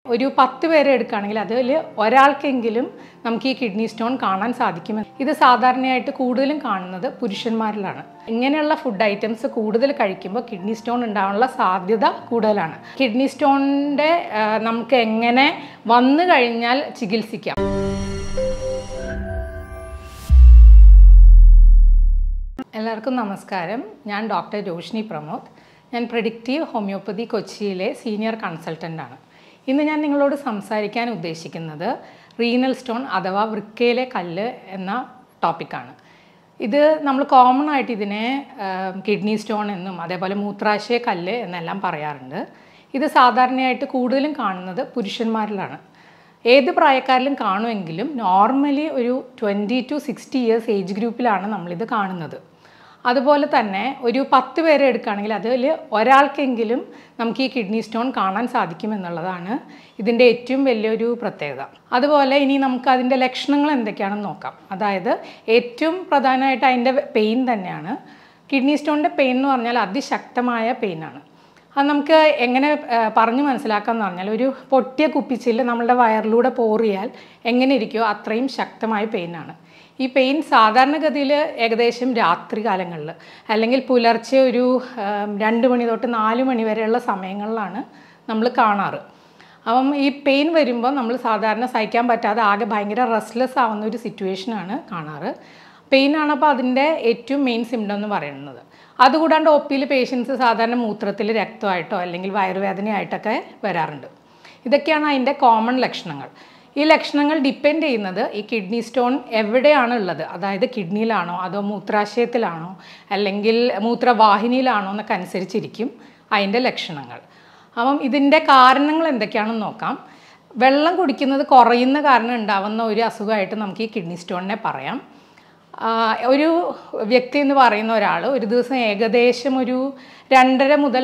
ഒരു പത്ത് പേരെ എടുക്കുകയാണെങ്കിൽ അതിൽ ഒരാൾക്കെങ്കിലും നമുക്ക് ഈ കിഡ്നി സ്റ്റോൺ കാണാൻ സാധിക്കും ഇത് സാധാരണയായിട്ട് കൂടുതലും കാണുന്നത് പുരുഷന്മാരിലാണ് ഇങ്ങനെയുള്ള ഫുഡ് ഐറ്റംസ് കൂടുതൽ കഴിക്കുമ്പോൾ കിഡ്നി സ്റ്റോൺ ഉണ്ടാകാനുള്ള സാധ്യത കൂടുതലാണ് കിഡ്നി സ്റ്റോണിൻ്റെ നമുക്ക് എങ്ങനെ വന്നു കഴിഞ്ഞാൽ ചികിത്സിക്കാം എല്ലാവർക്കും നമസ്കാരം ഞാൻ ഡോക്ടർ രോഷിനി പ്രമോദ് ഞാൻ പ്രഡിക്റ്റീവ് ഹോമിയോപ്പതി കൊച്ചിയിലെ സീനിയർ കൺസൾട്ടൻ്റ് ആണ് ഇന്ന് ഞാൻ നിങ്ങളോട് സംസാരിക്കാൻ ഉദ്ദേശിക്കുന്നത് റീനൽ സ്റ്റോൺ അഥവാ വൃക്കയിലെ കല്ല് എന്ന ടോപ്പിക്കാണ് ഇത് നമ്മൾ കോമൺ ആയിട്ട് ഇതിനെ കിഡ്നി സ്റ്റോൺ എന്നും അതേപോലെ മൂത്രാശയ കല്ല് എന്നെല്ലാം പറയാറുണ്ട് ഇത് സാധാരണയായിട്ട് കൂടുതലും കാണുന്നത് പുരുഷന്മാരിലാണ് ഏത് പ്രായക്കാരിലും കാണുമെങ്കിലും നോർമലി ഒരു twenty two sixty years age ഗ്രൂപ്പിലാണ് നമ്മളിത് കാണുന്നത് അതുപോലെ തന്നെ ഒരു പത്ത് പേരെ എടുക്കുകയാണെങ്കിൽ അതിൽ ഒരാൾക്കെങ്കിലും നമുക്ക് ഈ കിഡ്നി സ്റ്റോൺ കാണാൻ സാധിക്കും എന്നുള്ളതാണ് ഇതിൻ്റെ ഏറ്റവും വലിയൊരു പ്രത്യേകത അതുപോലെ ഇനി നമുക്ക് അതിൻ്റെ ലക്ഷണങ്ങൾ എന്തൊക്കെയാണെന്ന് നോക്കാം അതായത് ഏറ്റവും പ്രധാനമായിട്ട് അതിൻ്റെ പെയിൻ തന്നെയാണ് കിഡ്നി സ്റ്റോണിൻ്റെ പെയിൻ എന്ന് പറഞ്ഞാൽ അതിശക്തമായ പെയിനാണ് അത് നമുക്ക് എങ്ങനെ പറഞ്ഞു മനസ്സിലാക്കാമെന്ന് പറഞ്ഞാൽ ഒരു പൊട്ടിയ കുപ്പിച്ചില് നമ്മളുടെ വയറിലൂടെ പോറിയാൽ എങ്ങനെ ഇരിക്കുമോ അത്രയും ശക്തമായ പെയിനാണ് ഈ പെയിൻ സാധാരണഗതിയിൽ ഏകദേശം രാത്രി കാലങ്ങളിൽ അല്ലെങ്കിൽ പുലർച്ചെ ഒരു രണ്ട് മണി തൊട്ട് നാല് മണി വരെയുള്ള സമയങ്ങളിലാണ് നമ്മൾ കാണാറ് അപ്പം ഈ പെയിൻ വരുമ്പോൾ നമ്മൾ സാധാരണ സഹിക്കാൻ പറ്റാതെ ആകെ ഭയങ്കര റെസ്റ്റ്ലെസ് ആവുന്ന ഒരു സിറ്റുവേഷനാണ് കാണാറ് പെയിനാണ് അപ്പോൾ അതിൻ്റെ ഏറ്റവും മെയിൻ സിംറ്റം എന്ന് പറയുന്നത് അതുകൂടാണ്ട് ഒ പിയിൽ പേഷ്യൻസ് സാധാരണ മൂത്രത്തിൽ രക്തമായിട്ടോ അല്ലെങ്കിൽ വയറുവേദനയായിട്ടൊക്കെ വരാറുണ്ട് ഇതൊക്കെയാണ് അതിൻ്റെ കോമൺ ലക്ഷണങ്ങൾ ഈ ലക്ഷണങ്ങൾ ഡിപ്പെൻഡ് ചെയ്യുന്നത് ഈ കിഡ്നി സ്റ്റോൺ എവിടെയാണ് ഉള്ളത് അതായത് കിഡ്നിയിലാണോ അതോ മൂത്രാശയത്തിലാണോ അല്ലെങ്കിൽ മൂത്രവാഹിനിയിലാണോ എന്നൊക്കെ അനുസരിച്ചിരിക്കും അതിൻ്റെ ലക്ഷണങ്ങൾ അപ്പം ഇതിൻ്റെ കാരണങ്ങൾ എന്തൊക്കെയാണെന്ന് നോക്കാം വെള്ളം കുടിക്കുന്നത് കുറയുന്ന കാരണം ഉണ്ടാവുന്ന ഒരു അസുഖമായിട്ട് നമുക്ക് ഈ കിഡ്നി സ്റ്റോണിനെ പറയാം ഒരു വ്യക്തി എന്ന് പറയുന്ന ഒരാൾ ഒരു ദിവസം ഏകദേശം ഒരു രണ്ടര മുതൽ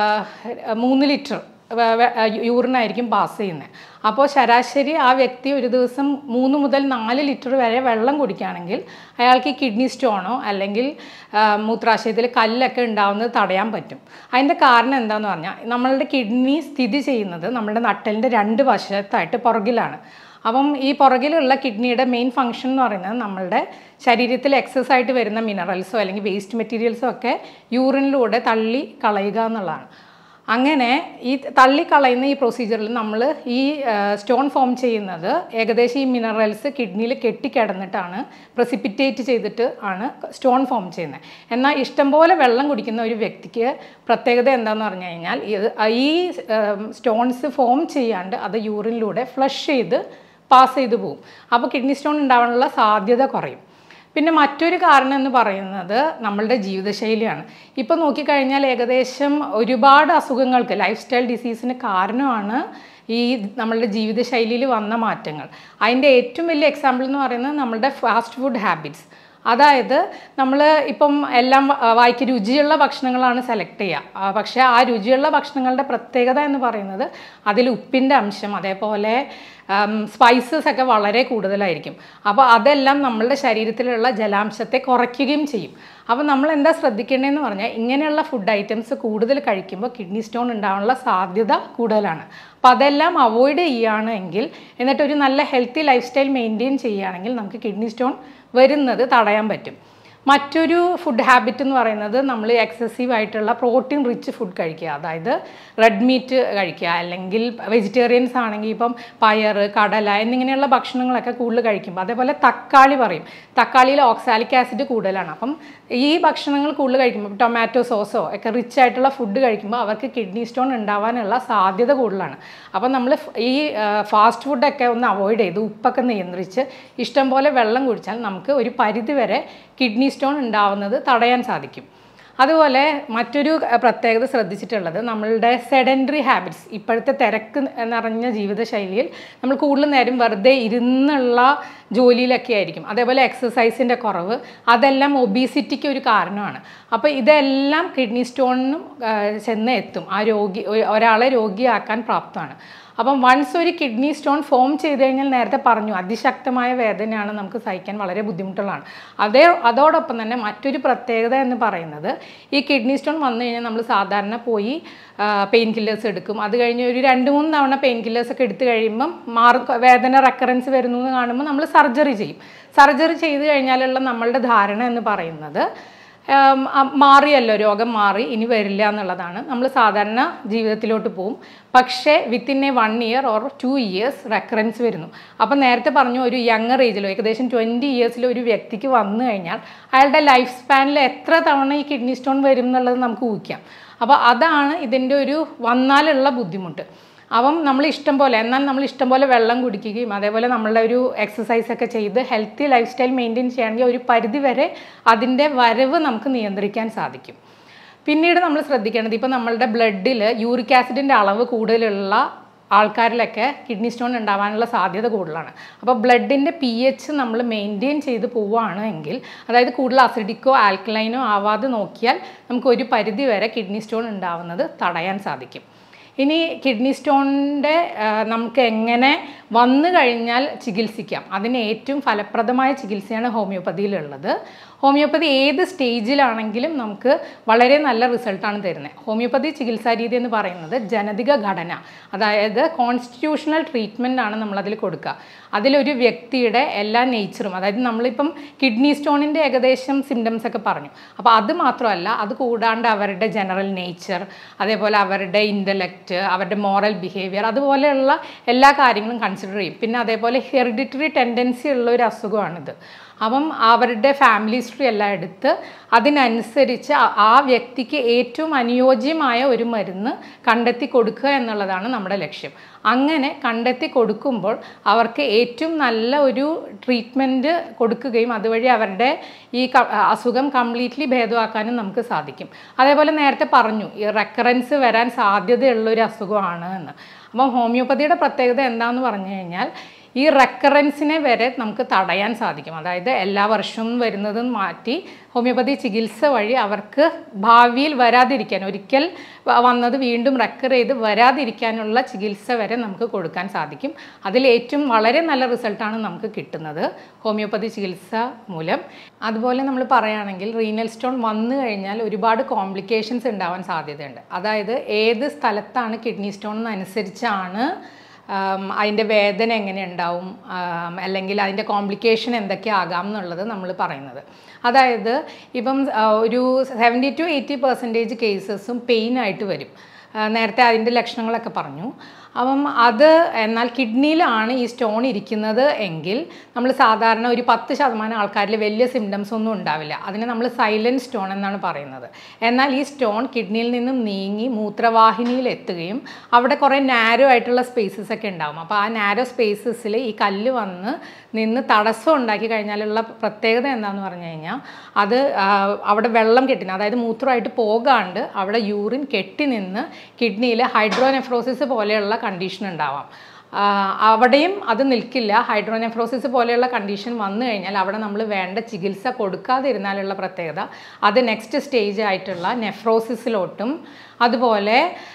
മൂന്ന് ലിറ്റർ യൂറിനായിരിക്കും പാസ് ചെയ്യുന്നത് അപ്പോൾ ശരാശരി ആ വ്യക്തി ഒരു ദിവസം മൂന്ന് മുതൽ നാല് ലിറ്റർ വരെ വെള്ളം കുടിക്കുകയാണെങ്കിൽ അയാൾക്ക് കിഡ്നി സ്റ്റോണോ അല്ലെങ്കിൽ മൂത്രാശയത്തിൽ കല്ലൊക്കെ ഉണ്ടാവുന്നത് തടയാൻ പറ്റും അതിൻ്റെ കാരണം എന്താണെന്ന് പറഞ്ഞാൽ നമ്മളുടെ കിഡ്നി സ്ഥിതി ചെയ്യുന്നത് നമ്മുടെ നട്ടലിൻ്റെ രണ്ട് വശത്തായിട്ട് പുറകിലാണ് അപ്പം ഈ പുറകിലുള്ള കിഡ്നിയുടെ മെയിൻ ഫങ്ഷൻ എന്ന് പറയുന്നത് നമ്മളുടെ ശരീരത്തിൽ എക്സസ് ആയിട്ട് വരുന്ന മിനറൽസോ അല്ലെങ്കിൽ വേസ്റ്റ് മെറ്റീരിയൽസോ ഒക്കെ യൂറിനിലൂടെ തള്ളി കളയുക എന്നുള്ളതാണ് അങ്ങനെ ഈ തള്ളിക്കളയുന്ന ഈ പ്രൊസീജിയറിൽ നമ്മൾ ഈ സ്റ്റോൺ ഫോം ചെയ്യുന്നത് ഏകദേശം ഈ മിനറൽസ് കിഡ്നിയിൽ കെട്ടിക്കിടന്നിട്ടാണ് പ്രസിപ്പിറ്റേറ്റ് ചെയ്തിട്ട് ആണ് സ്റ്റോൺ ഫോം ചെയ്യുന്നത് എന്നാൽ ഇഷ്ടംപോലെ വെള്ളം കുടിക്കുന്ന ഒരു വ്യക്തിക്ക് പ്രത്യേകത എന്താണെന്ന് പറഞ്ഞു കഴിഞ്ഞാൽ ഈ സ്റ്റോൺസ് ഫോം ചെയ്യാണ്ട് അത് യൂറിനിലൂടെ ഫ്ലഷ് ചെയ്ത് പാസ് ചെയ്ത് പോകും അപ്പോൾ കിഡ്നി സ്റ്റോൺ ഉണ്ടാവാനുള്ള സാധ്യത കുറയും പിന്നെ മറ്റൊരു കാരണം എന്ന് പറയുന്നത് നമ്മളുടെ ജീവിതശൈലിയാണ് ഇപ്പോൾ നോക്കിക്കഴിഞ്ഞാൽ ഏകദേശം ഒരുപാട് അസുഖങ്ങൾക്ക് ലൈഫ് സ്റ്റൈൽ ഡിസീസിന് കാരണമാണ് ഈ നമ്മളുടെ ജീവിതശൈലിയിൽ വന്ന മാറ്റങ്ങൾ അതിൻ്റെ ഏറ്റവും വലിയ എക്സാമ്പിൾ എന്ന് പറയുന്നത് നമ്മളുടെ ഫാസ്റ്റ് ഫുഡ് ഹാബിറ്റ്സ് അതായത് നമ്മൾ ഇപ്പം എല്ലാം വായിക്ക് രുചിയുള്ള ഭക്ഷണങ്ങളാണ് സെലക്ട് ചെയ്യുക പക്ഷേ ആ രുചിയുള്ള ഭക്ഷണങ്ങളുടെ പ്രത്യേകത എന്ന് പറയുന്നത് അതിൽ ഉപ്പിൻ്റെ അംശം അതേപോലെ സ്പൈസസ് ഒക്കെ വളരെ കൂടുതലായിരിക്കും അപ്പോൾ അതെല്ലാം നമ്മളുടെ ശരീരത്തിലുള്ള ജലാംശത്തെ കുറയ്ക്കുകയും ചെയ്യും അപ്പോൾ നമ്മൾ എന്താ ശ്രദ്ധിക്കേണ്ടതെന്ന് പറഞ്ഞാൽ ഇങ്ങനെയുള്ള ഫുഡ് ഐറ്റംസ് കൂടുതൽ കഴിക്കുമ്പോൾ കിഡ്നി സ്റ്റോൺ ഉണ്ടാകാനുള്ള സാധ്യത കൂടുതലാണ് അപ്പോൾ അതെല്ലാം അവോയ്ഡ് ചെയ്യുകയാണെങ്കിൽ എന്നിട്ട് ഒരു നല്ല ഹെൽത്തി ലൈഫ് സ്റ്റൈൽ മെയിൻറ്റെയിൻ ചെയ്യുകയാണെങ്കിൽ നമുക്ക് കിഡ്നി സ്റ്റോൺ വരുന്നത് തടയാൻ പറ്റും മറ്റൊരു ഫുഡ് ഹാബിറ്റ് എന്ന് പറയുന്നത് നമ്മൾ എക്സസീവ് ആയിട്ടുള്ള പ്രോട്ടീൻ റിച്ച് ഫുഡ് കഴിക്കുക അതായത് റെഡ് മീറ്റ് കഴിക്കുക അല്ലെങ്കിൽ വെജിറ്റേറിയൻസ് ആണെങ്കിൽ ഇപ്പം പയർ കടല എന്നിങ്ങനെയുള്ള ഭക്ഷണങ്ങളൊക്കെ കൂടുതൽ കഴിക്കുമ്പോൾ അതേപോലെ തക്കാളി പറയും തക്കാളിയിൽ ഓക്സാലിക് ആസിഡ് കൂടുതലാണ് അപ്പം ഈ ഭക്ഷണങ്ങൾ കൂടുതൽ കഴിക്കുമ്പോൾ ടൊമാറ്റോ സോസോ ഒക്കെ റിച്ച് ആയിട്ടുള്ള ഫുഡ് കഴിക്കുമ്പോൾ അവർക്ക് കിഡ്നി സ്റ്റോൺ ഉണ്ടാവാനുള്ള സാധ്യത കൂടുതലാണ് അപ്പം നമ്മൾ ഈ ഫാസ്റ്റ് ഫുഡൊക്കെ ഒന്ന് അവോയ്ഡ് ചെയ്ത് ഉപ്പൊക്കെ നിയന്ത്രിച്ച് ഇഷ്ടംപോലെ വെള്ളം കുടിച്ചാൽ നമുക്ക് ഒരു പരിധിവരെ കിഡ്നി സ്റ്റോൺ ഉണ്ടാവുന്നത് തടയാൻ സാധിക്കും അതുപോലെ മറ്റൊരു പ്രത്യേകത ശ്രദ്ധിച്ചിട്ടുള്ളത് നമ്മളുടെ സെഡൻറ്ററി ഹാബിറ്റ്സ് ഇപ്പോഴത്തെ തിരക്ക് നിറഞ്ഞ ജീവിതശൈലിയിൽ നമ്മൾ കൂടുതൽ നേരം വെറുതെ ഇരുന്നുള്ള ജോലിയിലൊക്കെ ആയിരിക്കും അതേപോലെ എക്സസൈസിൻ്റെ കുറവ് അതെല്ലാം ഒബീസിറ്റിക്ക് ഒരു കാരണമാണ് അപ്പോൾ ഇതെല്ലാം കിഡ്നി സ്റ്റോണിനും ചെന്ന് എത്തും ആ രോഗി ഒരാളെ രോഗിയാക്കാൻ പ്രാപ്തമാണ് അപ്പം വൺസ് ഒരു കിഡ്നി സ്റ്റോൺ ഫോം ചെയ്ത് കഴിഞ്ഞാൽ നേരത്തെ പറഞ്ഞു അതിശക്തമായ വേദനയാണ് നമുക്ക് സഹിക്കാൻ വളരെ ബുദ്ധിമുട്ടുള്ളതാണ് അതേ അതോടൊപ്പം തന്നെ മറ്റൊരു പ്രത്യേകത എന്ന് പറയുന്നത് ഈ കിഡ്നി സ്റ്റോൺ വന്നു കഴിഞ്ഞാൽ നമ്മൾ സാധാരണ പോയി പെയിൻ കില്ലേഴ്സ് എടുക്കും അത് കഴിഞ്ഞ് ഒരു രണ്ട് മൂന്ന് തവണ പെയിൻ കില്ലേഴ്സ് ഒക്കെ എടുത്തു കഴിയുമ്പം മാറി വേദന റെക്കറൻസ് വരുന്നു എന്ന് കാണുമ്പോൾ നമ്മൾ സർജറി ചെയ്യും സർജറി ചെയ്ത് കഴിഞ്ഞാലുള്ള നമ്മളുടെ ധാരണ എന്ന് പറയുന്നത് ഉം, ആ, മാറിയല്ലോ രോഗം മാറി ഇനി വരില്ല എന്നുള്ളതാണ് നമ്മൾ സാധാരണ ജീവിതത്തിലോട്ട് പോവും പക്ഷേ within a one year or two years recurrence വരുന്നു അപ്പം നേരത്തെ പറഞ്ഞു ഒരു യങ്ങർ ഏജിലോ ഏകദേശം ട്വൻറ്റി ഇയേഴ്സിൽ ഒരു വ്യക്തിക്ക് വന്നു കഴിഞ്ഞാൽ അയാളുടെ ലൈഫ് സ്പാനിൽ എത്ര തവണ ഈ കിഡ്നി സ്റ്റോൺ വരും എന്നുള്ളത് നമുക്ക് ഊഹിക്കാം അപ്പോൾ അതാണ് ഇതിൻ്റെ ഒരു വന്നാലുള്ള ബുദ്ധിമുട്ട് അപ്പം നമ്മൾ ഇഷ്ടം പോലെ എന്നാൽ നമ്മൾ ഇഷ്ടം പോലെ വെള്ളം കുടിക്കുകയും അതേപോലെ നമ്മളുടെ ഒരു എക്സസൈസ് ഒക്കെ ചെയ്ത് ഹെൽത്തി ലൈഫ് സ്റ്റൈൽ മെയിൻറ്റെയിൻ ചെയ്യുകയാണെങ്കിൽ ഒരു പരിധി വരെ അതിൻ്റെ വരവ് നമുക്ക് നിയന്ത്രിക്കാൻ സാധിക്കും പിന്നീട് നമ്മൾ ശ്രദ്ധിക്കേണ്ടത് ഇപ്പോൾ നമ്മളുടെ ബ്ലഡിൽ യൂറിക് ആസിഡിൻ്റെ അളവ് കൂടുതലുള്ള ആൾക്കാരിലൊക്കെ കിഡ്നി സ്റ്റോൺ ഉണ്ടാവാനുള്ള സാധ്യത കൂടുതലാണ് അപ്പോൾ ബ്ലഡിൻ്റെ പി എച്ച് നമ്മൾ മെയിൻറ്റെയിൻ ചെയ്ത് പോവുകയാണ് എങ്കിൽ അതായത് കൂടുതൽ അസിഡിക്കോ ആൽക്കലൈനോ ആവാതെ നോക്കിയാൽ നമുക്ക് ഒരു പരിധി വരെ കിഡ്നി സ്റ്റോൺ ഉണ്ടാവുന്നത് തടയാൻ സാധിക്കും ഇനി കിഡ്നി സ്റ്റോണിൻ്റെ നമുക്ക് എങ്ങനെ വന്നു കഴിഞ്ഞാൽ ചികിത്സിക്കാം അതിന് ഏറ്റവും ഫലപ്രദമായ ചികിത്സയാണ് ഹോമിയോപ്പതിയിലുള്ളത് ഹോമിയോപ്പതി ഏത് സ്റ്റേജിലാണെങ്കിലും നമുക്ക് വളരെ നല്ല റിസൾട്ടാണ് തരുന്നത് ഹോമിയോപ്പതി ചികിത്സാ രീതി എന്ന് പറയുന്നത് ജനതിക ഘടന അതായത് കോൺസ്റ്റിറ്റ്യൂഷണൽ ട്രീറ്റ്മെൻ്റ് ആണ് നമ്മളതിൽ കൊടുക്കുക അതിലൊരു വ്യക്തിയുടെ എല്ലാ നേച്ചറും അതായത് നമ്മളിപ്പം കിഡ്നി സ്റ്റോണിൻ്റെ ഏകദേശം സിംറ്റംസ് ഒക്കെ പറഞ്ഞു അപ്പോൾ അത് മാത്രമല്ല അത് കൂടാണ്ട് അവരുടെ ജനറൽ നേച്ചർ അതേപോലെ അവരുടെ ഇൻ്റലക്റ്റ് അവരുടെ മോറൽ ബിഹേവിയർ അതുപോലെയുള്ള എല്ലാ കാര്യങ്ങളും കൺസിഡർ ചെയ്യും പിന്നെ അതേപോലെ ഹെറിഡിറ്ററി ടെൻഡൻസി ഉള്ള ഒരു അസുഖമാണിത് അപ്പം അവരുടെ ഫാമിലി ഹിസ്റ്ററി എല്ലാം എടുത്ത് അതിനനുസരിച്ച് ആ- ആ വ്യക്തിക്ക് ഏറ്റവും അനുയോജ്യമായ ഒരു മരുന്ന് കണ്ടെത്തി കൊടുക്കുക എന്നുള്ളതാണ് നമ്മുടെ ലക്ഷ്യം അങ്ങനെ കണ്ടെത്തി കൊടുക്കുമ്പോൾ അവർക്ക് ഏറ്റവും നല്ല ഒരു ട്രീറ്റ്മെൻറ്റ് കൊടുക്കുകയും അതുവഴി അവരുടെ ഈ ക- അസുഖം കംപ്ലീറ്റ്ലി ഭേദമാക്കാനും നമുക്ക് സാധിക്കും അതേപോലെ നേരത്തെ പറഞ്ഞു ഈ റെക്കറൻസ് വരാൻ സാധ്യതയുള്ള ഒരു അസുഖമാണ് എന്ന് അപ്പം ഹോമിയോപ്പതിയുടെ പ്രത്യേകത എന്താണെന്ന് പറഞ്ഞു കഴിഞ്ഞാൽ ഈ റെക്കറൻസിനെ വരെ നമുക്ക് തടയാൻ സാധിക്കും അതായത് എല്ലാ വർഷവും വരുന്നതും മാറ്റി ഹോമിയോപ്പതി ചികിത്സ വഴി അവർക്ക് ഭാവിയിൽ വരാതിരിക്കാൻ ഒരിക്കൽ വ- വന്നത് വീണ്ടും റെക്കർ ചെയ്ത് വരാതിരിക്കാനുള്ള ചികിത്സ വരെ നമുക്ക് കൊടുക്കാൻ സാധിക്കും അതിൽ ഏറ്റവും വളരെ നല്ല റിസൾട്ടാണ് നമുക്ക് കിട്ടുന്നത് ഹോമിയോപ്പതി ചികിത്സ മൂലം അതുപോലെ നമ്മൾ പറയുകയാണെങ്കിൽ റീനൽ സ്റ്റോൺ വന്നു കഴിഞ്ഞാൽ ഒരുപാട് കോംപ്ലിക്കേഷൻസ് ഉണ്ടാവാൻ സാധ്യതയുണ്ട് അതായത് ഏത് സ്ഥലത്താണ് കിഡ്നി സ്റ്റോൺ എന്നനുസരിച്ചാണ് ആം, അതിൻ്റെ വേദന എങ്ങനെ ഉണ്ടാവും ആം, അല്ലെങ്കിൽ അതിൻ്റെ കോംപ്ലിക്കേഷൻ എന്തൊക്കെ ആകാം എന്നുള്ളത് നമ്മൾ പറയുന്നത് അതായത് ഇപ്പം ആ, ഒരു സെവൻറ്റി ടു എയ്റ്റി പെർസെൻറ്റേജ് കേസസും പെയിൻ ആയിട്ട് വരും ആ, നേരത്തെ അതിൻ്റെ ലക്ഷണങ്ങളൊക്കെ പറഞ്ഞു അപ്പം അത് എന്നാൽ കിഡ്നിയിലാണ് ഈ സ്റ്റോൺ ഇരിക്കുന്നത് എങ്കിൽ നമ്മൾ സാധാരണ ഒരു പത്ത് ശതമാനം ആൾക്കാരിൽ വലിയ സിംറ്റംസ് ഒന്നും ഉണ്ടാവില്ല അതിനെ നമ്മൾ സൈലൻറ്റ് സ്റ്റോൺ എന്നാണ് പറയുന്നത് എന്നാൽ ഈ സ്റ്റോൺ കിഡ്നിയിൽ നിന്നും നീങ്ങി മൂത്രവാഹിനിയിൽ എത്തുകയും അവിടെ കുറേ നാരോ ആയിട്ടുള്ള സ്പേസസ് ഒക്കെ ഉണ്ടാവും അപ്പോൾ ആ നാരോ സ്പേസസിൽ ഈ കല്ല് വന്ന് നിന്ന് തടസ്സം ഉണ്ടാക്കി കഴിഞ്ഞാലുള്ള പ്രത്യേകത എന്താണെന്ന് പറഞ്ഞു കഴിഞ്ഞാൽ അത് ആ, അവിടെ വെള്ളം കെട്ടിന് അതായത് മൂത്രമായിട്ട് പോകാണ്ട് അവിടെ യൂറിൻ കെട്ടി നിന്ന് കിഡ്നിയിൽ ഹൈഡ്രോനെഫ്രോസിസ് പോലെയുള്ള കണ്ടീഷൻ ഉണ്ടാവാം ആ, അവിടെയും അത് നിൽക്കില്ല ഹൈഡ്രോനെഫ്രോസിസ് പോലെയുള്ള കണ്ടീഷൻ വന്നു കഴിഞ്ഞാൽ അവിടെ നമ്മൾ വേണ്ട ചികിത്സ കൊടുക്കാതിരുന്നാലുള്ള പ്രത്യേകത അത് നെക്സ്റ്റ് സ്റ്റേജ് ആയിട്ടുള്ള നെഫ്രോസിസിലോട്ടും അതുപോലെ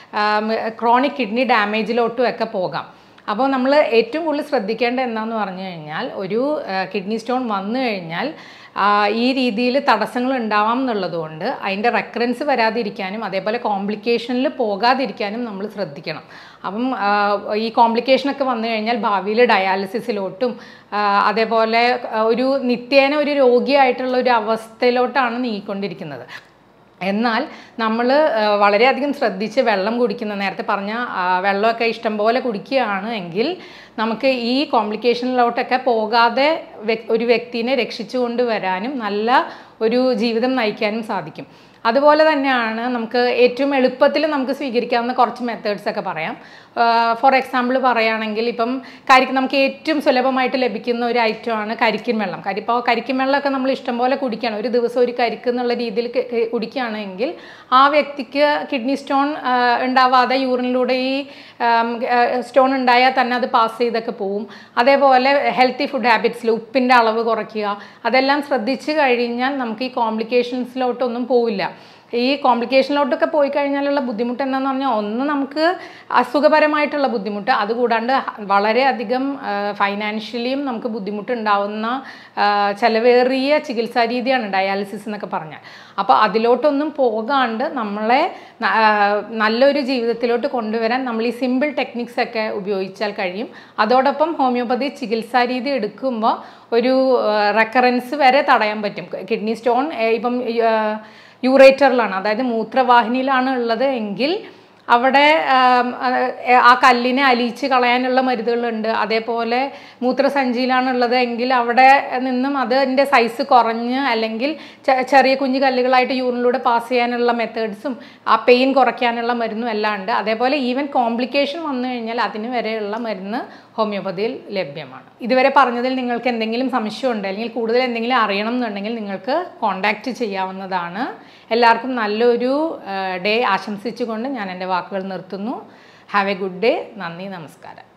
ക്രോണിക് കിഡ്നി ഡാമേജിലോട്ടും ഒക്കെ പോകാം അപ്പോൾ നമ്മൾ ഏറ്റവും കൂടുതൽ ശ്രദ്ധിക്കേണ്ട എന്താണെന്ന് പറഞ്ഞു കഴിഞ്ഞാൽ ഒരു കിഡ്നി സ്റ്റോൺ വന്നു കഴിഞ്ഞാൽ ആ, ഈ രീതിയിൽ തടസ്സങ്ങൾ ഉണ്ടാവാം എന്നുള്ളതുകൊണ്ട് അതിൻ്റെ റെക്കറൻസ് വരാതിരിക്കാനും അതേപോലെ കോംപ്ലിക്കേഷനിൽ പോകാതിരിക്കാനും നമ്മൾ ശ്രദ്ധിക്കണം അപ്പം ആ, ഈ കോംപ്ലിക്കേഷനൊക്കെ വന്നു കഴിഞ്ഞാൽ ഭാവിയിൽ ഡയാലിസിസിലോട്ടും ആ, അതേപോലെ ആ, ഒരു നിത്യേന ഒരു രോഗിയായിട്ടുള്ള ഒരു അവസ്ഥയിലോട്ടാണ് നീങ്ങിക്കൊണ്ടിരിക്കുന്നത് എന്നാൽ നമ്മൾ വളരെയധികം ശ്രദ്ധിച്ച് വെള്ളം കുടിക്കുന്ന നേരത്തെ പറഞ്ഞ ആ, വെള്ളമൊക്കെ ഇഷ്ടംപോലെ കുടിക്കുകയാണ് എങ്കിൽ നമുക്ക് ഈ കോംപ്ലിക്കേഷനിലോട്ടൊക്കെ പോകാതെ വ്യ- ഒരു വ്യക്തിനെ രക്ഷിച്ചു കൊണ്ടുവരാനും നല്ല ഒരു ജീവിതം നയിക്കാനും സാധിക്കും അതുപോലെ തന്നെയാണ് നമുക്ക് ഏറ്റവും എളുപ്പത്തിൽ നമുക്ക് സ്വീകരിക്കാവുന്ന കുറച്ച് മെത്തേഡ്സ് ഒക്കെ പറയാം ഫോർ എക്സാമ്പിൾ പറയുകയാണെങ്കിൽ ഇപ്പം കരി നമുക്ക് ഏറ്റവും സുലഭമായിട്ട് ലഭിക്കുന്ന ഒരു ഐറ്റമാണ് കരിക്കിൻ വെള്ളം കരി ഇപ്പോൾ കരിക്കിൻ വെള്ളമൊക്കെ നമ്മൾ ഇഷ്ടംപോലെ കുടിക്കണം ഒരു ദിവസം ഒരു കരിക്ക് എന്നുള്ള രീതിയിൽ ക- ക- കുടിക്കുകയാണെങ്കിൽ ആ വ്യക്തിക്ക് കിഡ്നി സ്റ്റോൺ ഉണ്ടാവാതെ യൂറിനിലൂടെ ഈ സ്റ്റോൺ ഉണ്ടായാൽ തന്നെ അത് പാസ് ചെയ്തൊക്കെ പോവും അതേപോലെ ഹെൽത്തി ഫുഡ് ഹാബിറ്റ്സിൽ ഉപ്പിൻ്റെ അളവ് കുറയ്ക്കുക അതെല്ലാം ശ്രദ്ധിച്ചു കഴിഞ്ഞാൽ നമുക്ക് ഈ കോംപ്ലിക്കേഷൻസിലോട്ടൊന്നും പോവില്ല ഈ കോംപ്ലിക്കേഷനിലോട്ടൊക്കെ പോയി കഴിഞ്ഞാലുള്ള ബുദ്ധിമുട്ട് എന്താണെന്ന് പറഞ്ഞാൽ ഒന്ന് നമുക്ക് അസുഖപരമായിട്ടുള്ള ബുദ്ധിമുട്ട് അതുകൂടാണ്ട് വളരെയധികം ഫൈനാൻഷ്യലിയും നമുക്ക് ബുദ്ധിമുട്ടുണ്ടാവുന്ന ആ, ചെലവേറിയ ചികിത്സാ രീതിയാണ് ഡയാലിസിസ് എന്നൊക്കെ പറഞ്ഞാൽ അപ്പോൾ അതിലോട്ടൊന്നും പോകാണ്ട് നമ്മളെ ന- ആ, നല്ലൊരു ജീവിതത്തിലോട്ട് കൊണ്ടുവരാൻ നമ്മൾ ഈ സിമ്പിൾ ടെക്നിക്സ് ഒക്കെ ഉപയോഗിച്ചാൽ കഴിയും അതോടൊപ്പം ഹോമിയോപ്പതി ചികിത്സാ രീതി എടുക്കുമ്പോൾ ഒരു റെക്കറൻസ് വരെ തടയാൻ പറ്റും കിഡ്നി സ്റ്റോൺ ഇപ്പം യൂറേറ്ററിലാണ് അതായത് മൂത്രവാഹിനിയിലാണ് ഉള്ളത് എങ്കിൽ അവിടെ ആം, ആ, ആ കല്ലിനെ അലിയിച്ച് കളയാനുള്ള മരുന്നുകളുണ്ട് അതേപോലെ മൂത്രസഞ്ചിയിലാണുള്ളത് എങ്കിൽ അവിടെ നിന്നും അതിൻ്റെ സൈസ് കുറഞ്ഞ് അല്ലെങ്കിൽ ചെ- ചെറിയ കുഞ്ഞു കല്ലുകളായിട്ട് യൂറിനിലൂടെ പാസ് ചെയ്യാനുള്ള മെത്തേഡ്സും ആ പെയിൻ കുറയ്ക്കാനുള്ള മരുന്നും എല്ലാം ഉണ്ട് അതേപോലെ ഈവൻ കോംപ്ലിക്കേഷൻ വന്നു കഴിഞ്ഞാൽ അതിന് വരെയുള്ള മരുന്ന് ഹോമിയോപ്പതിയിൽ ലഭ്യമാണ് ഇതുവരെ പറഞ്ഞതിൽ നിങ്ങൾക്ക് എന്തെങ്കിലും സംശയമുണ്ട് അല്ലെങ്കിൽ കൂടുതൽ എന്തെങ്കിലും അറിയണം എന്നുണ്ടെങ്കിൽ നിങ്ങൾക്ക് കോൺടാക്റ്റ് ചെയ്യാവുന്നതാണ് എല്ലാവർക്കും നല്ലൊരു ഡേ ആശംസിച്ചുകൊണ്ട് ഞാൻ എൻ്റെ വാക്കുകൾ നിർത്തുന്നു ഹാവ് എ ഗുഡ് ഡേ നന്ദി നമസ്കാരം